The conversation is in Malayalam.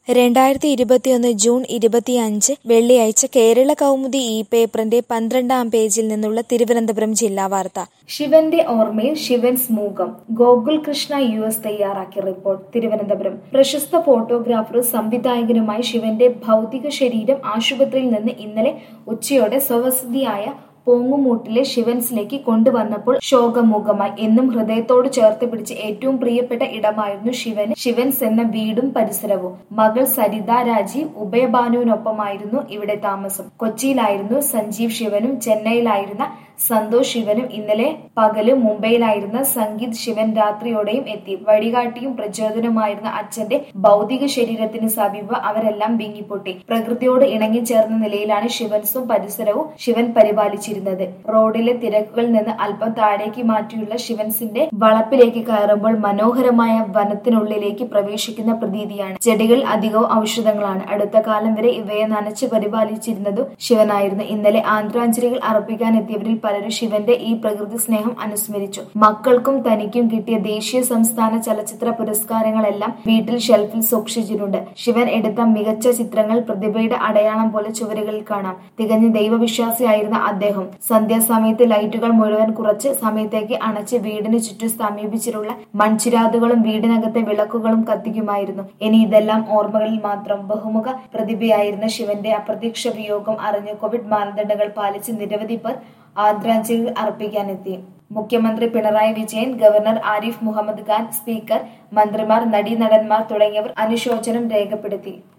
രണ്ടായിരത്തി ഇരുപത്തിയൊന്ന് ജൂൺ ഇരുപത്തിയഞ്ച് വെള്ളിയാഴ്ച കേരള കൗമുദി ഈ പേപ്പറിന്റെ പന്ത്രണ്ടാം പേജിൽ നിന്നുള്ള തിരുവനന്തപുരം ജില്ലാ വാർത്ത ശിവന്റെ ഓർമ്മയിൽ ശിവൻ സ്മൂകം ഗോകുൽ കൃഷ്ണ യു എസ് തയ്യാറാക്കിയ റിപ്പോർട്ട് തിരുവനന്തപുരം പ്രശസ്ത ഫോട്ടോഗ്രാഫറും സംവിധായകനുമായ ശിവന്റെ ഭൗതിക ശരീരം ആശുപത്രിയിൽ നിന്ന് ഇന്നലെ ഉച്ചയോടെ സ്വവസതിയായ പോങ്ങുമൂട്ടിലെ ശിവൻസിലേക്ക് കൊണ്ടുവന്നപ്പോൾ ശോകമുഖമായി എന്നും ഹൃദയത്തോട് ചേർത്ത് പിടിച്ച് ഏറ്റവും പ്രിയപ്പെട്ട ഇടമായിരുന്നു ശിവന് ശിവൻസ് എന്ന വീടും പരിസരവും മകൾ സരിത രാജീവ് ഉഭയഭാനുവിനൊപ്പമായിരുന്നു ഇവിടെ താമസം കൊച്ചിയിലായിരുന്നു സഞ്ജീവ് ശിവനും ചെന്നൈയിലായിരുന്ന സന്തോഷ് ശിവനും ഇന്നലെ പകല് മുംബൈയിലായിരുന്ന സംഗീത് ശിവൻ രാത്രിയോടെയും എത്തി വഴികാട്ടിയും പ്രചോദനവുമായിരുന്ന അച്ഛന്റെ ഭൗതിക ശരീരത്തിന് സമീപം അവരെല്ലാം വിങ്ങിപ്പൊട്ടി പ്രകൃതിയോട് ഇണങ്ങിച്ചേർന്ന നിലയിലാണ് ശിവൻസും പരിസരവും ശിവൻ പരിപാലിച്ചിരുന്നത് റോഡിലെ തിരക്കുകളിൽ നിന്ന് അല്പം താഴേക്ക് മാറ്റിയുള്ള ശിവൻസിന്റെ വളപ്പിലേക്ക് കയറുമ്പോൾ മനോഹരമായ വനത്തിനുള്ളിലേക്ക് പ്രവേശിക്കുന്ന പ്രതീതിയാണ് ചെടികൾ അധികവും ഔഷധങ്ങളാണ് അടുത്ത കാലം വരെ ഇവയെ നനച്ച് പരിപാലിച്ചിരുന്നതും ശിവനായിരുന്നു ഇന്നലെ ആന്ധ്രാഞ്ജലികൾ അർപ്പിക്കാനെത്തിയവരിൽ പലരും ശിവന്റെ ഈ പ്രകൃതി സ്നേഹം അനുസ്മരിച്ചു മക്കൾക്കും തനിക്കും കിട്ടിയ ദേശീയ സംസ്ഥാന ചലച്ചിത്ര പുരസ്കാരങ്ങളെല്ലാം വീട്ടിൽ ഷെൽഫിൽ സൂക്ഷിച്ചിട്ടുണ്ട് ശിവൻ എടുത്ത മികച്ച ചിത്രങ്ങൾ പ്രതിഭയുടെ അടയാളം പോലെ ചുവരുകളിൽ കാണാം തികഞ്ഞ ദൈവവിശ്വാസിയായിരുന്ന അദ്ദേഹം സന്ധ്യാസമയത്ത് ലൈറ്റുകൾ മുഴുവൻ കുറച്ച് സമയത്തേക്ക് അണച്ച് വീടിന് ചുറ്റും സമീപിച്ചിട്ടുള്ള മൺചിരാതുകളും വീടിനകത്തെ വിളക്കുകളും കത്തിക്കുമായിരുന്നു ഇനി ഇതെല്ലാം ഓർമ്മകളിൽ മാത്രം ബഹുമുഖ പ്രതിഭയായിരുന്ന ശിവന്റെ അപ്രത്യക്ഷ വിയോഗം അറിഞ്ഞ് കോവിഡ് മാനദണ്ഡങ്ങൾ പാലിച്ച് നിരവധി പേർ ആദരാഞ്ജലികൾ അർപ്പിക്കാനെത്തി മുഖ്യമന്ത്രി പിണറായി വിജയൻ ഗവർണർ ആരിഫ് മുഹമ്മദ് ഖാൻ സ്പീക്കർ മന്ത്രിമാർ നടീനടന്മാർ തുടങ്ങിയവർ അനുശോചനം രേഖപ്പെടുത്തി